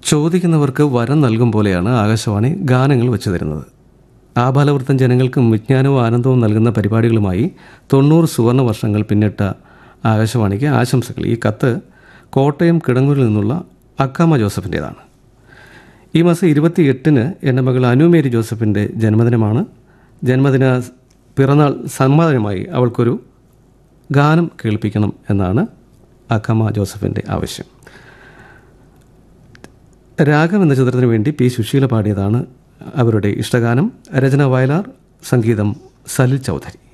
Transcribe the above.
ചോദിക്കുന്നവർക്ക് വരം നൽകും പോലെയാണ് ആകാശവാണി ഗാനങ്ങൾ വെച്ചു തരുന്നത് ആബാലവൃത്തം ജനങ്ങൾക്കും വിജ്ഞാനവും ആനന്ദവും നൽകുന്ന പരിപാടികളുമായി തൊണ്ണൂറ് സുവർണ വർഷങ്ങൾ പിന്നിട്ട ആകാശവാണിക്ക് ആശംസകൾ ഈ കത്ത് കോട്ടയം കിടങ്ങൂരിൽ നിന്നുള്ള അക്കാമ ജോസഫിൻ്റേതാണ് ഈ മാസം ഇരുപത്തി എട്ടിന് എൻ്റെ മകൾ അനുമേരി ജോസഫിൻ്റെ ജന്മദിനമാണ് ജന്മദിന പിറന്നാൾ സമ്മാനമായി അവൾക്കൊരു ഗാനം കേൾപ്പിക്കണം എന്നാണ് അക്കമ്മ ജോസഫിൻ്റെ ആവശ്യം രാഗം എന്ന ചിത്രത്തിന് വേണ്ടി പി സുശീല പാടിയതാണ് അവരുടെ ഇഷ്ടഗാനം രചന വയലാർ സംഗീതം സലിൽ ചൗധരി